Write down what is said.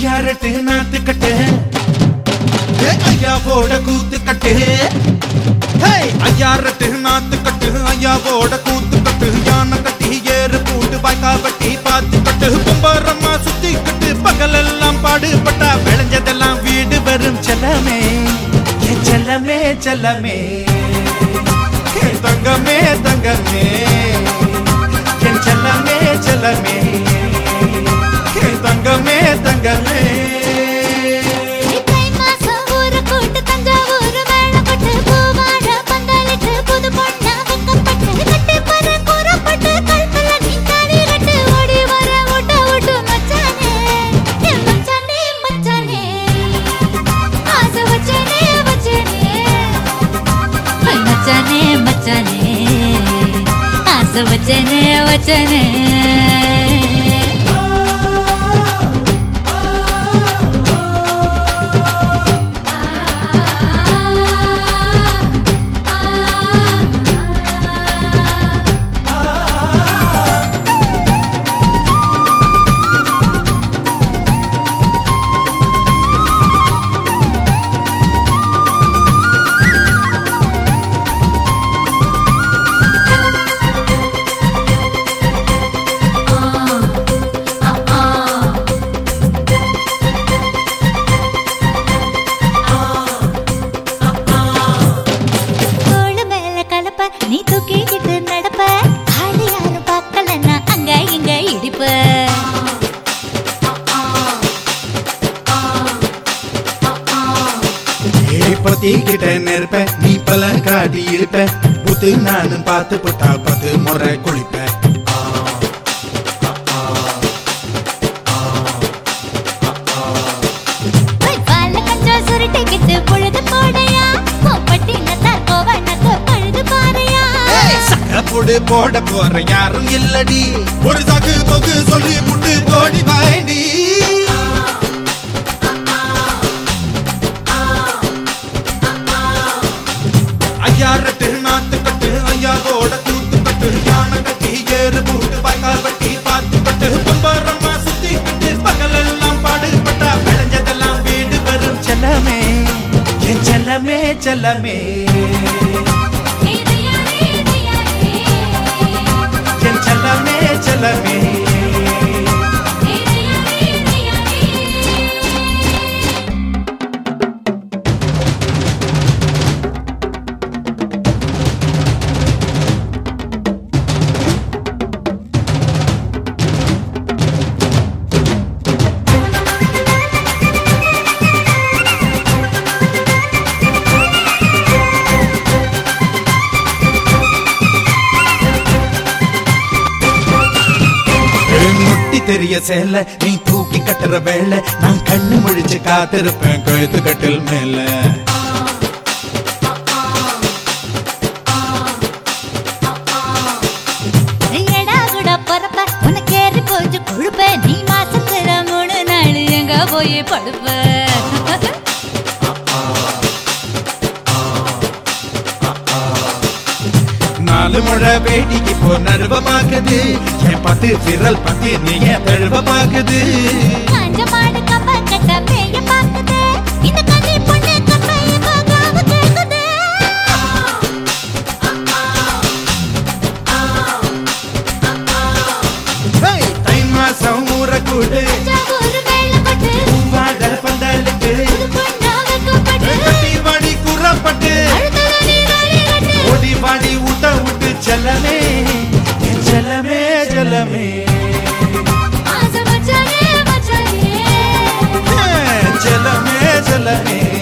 ஐயாரட்டு நாத்து கட்டு ஏ, ஐயாவோட கூத்து கட்டு ஹே, ஐயாரட்டு நாத்து கட்டு ஐயாவோட கூத்து கட்டு யானை கட்டி ஏறு பூண்டு வாய்க்கா வெட்டி பாத்து கட்டு கும்பரம்மா சுத்தி கட்டு பகலெல்லாம் பாடுபட்டா விளைஞ்சதெல்லாம் வீடு வரும் செல்லமே என் செல்லமே செல்லமே என் தங்கமே தங்கமே என் செல்லமே செல்லமே என் தங்கமே தங்கமே தை மாசம் ஊரு கூட்டு தஞ்சாவூர் மேளப்பட்டு பூவாழ பந்தலிட்டு புது பொண்ணா வெக்கப்பட்டு கட்டி பற கூறப்பட்டு கல்பல நின்னாடி கட்டு ஓடி வர ஓட்ட ஓட்டு மச்சானே என் மச்சானே மச்சானே ஆசை வச்சனே வச்சனே மச்சானே மச்சானே ஆசை வச்சனே வச்சனே தோளு மேல கலப்ப நீ தூக்கிக்கிட்டு நடப்ப ஆளு யாரும் பார்க்கலன்னா அங்க இங்க இடிப்ப பத்திக்கிட்ட நெருப்ப நீ பல காட்டி இருப்ப புத்து நானும் பார்த்து புட்டா பத்து முறை குளிப்ப பால கஞ்சம் சுருட்டிக்கிட்டு பொழுது போடையா பட்டி நத்தா கோவனக்கு பழுது பாறையா சக்கப்புடு போட போற யாரும் இல்லடி ஒரு சாக்கு போக்கு சொல்லி புட்டு போடி வாண்டி ஐயாரட்டு நாத்து கட்டு ஐயாவோட கூத்து கட்டு யானை கட்டி ஏறு பூட்டு பாய்க்கால் வட்டி பாத்து கட்டு பம்பரம்மா சுத்தி கட்டு பகலெல்லாம் பாடுபட்டா விளைஞ்சதெல்லாம் வீடு வரும் செல்லமே என் செல்லமே செல்லமே என் செல்லமே செல்லமே முட்டி தெரிய சேல நீ தூக்கி கட்டுற வேலை நான் கண்ணு முழிச்சு காத்திருப்பேன் கழுத்து கட்டில் மேல எடா கூட பொறப்ப உனக்கு ஏறி போச்சு கொழுப்ப நீ மாசத்துல மூணு நாள் எங்க போய் படுப்ப நாலு முழ வேடிக்கு போ நர்வமாக்குது என் பத்து விரல் பத்தி நீ என் தழுவமாக்குது காஞ்ச மாடு கம்ப கட்ட பேய பாக்குது இந்த கண்ணி பொண்ணு கம்பைய பார்க்காம கேக்குது ஹேய், தை மாசம் ஊற கூடு தஞ்சாவூர் மேளப்பட்டு பூவாட பந்தலுக்கு புது பொண்ணா வெக்கப்பட்டு கட்டி வாடி குறப்பட்டு அழுதல நீராடி கட்டு ஓடி வாடி ஊட்ட விட்டு செல்லமே என் செல்லமே செல்லமே ஆசை மச்சானே மச்சானே ஏ, செல்லமே செல்லமே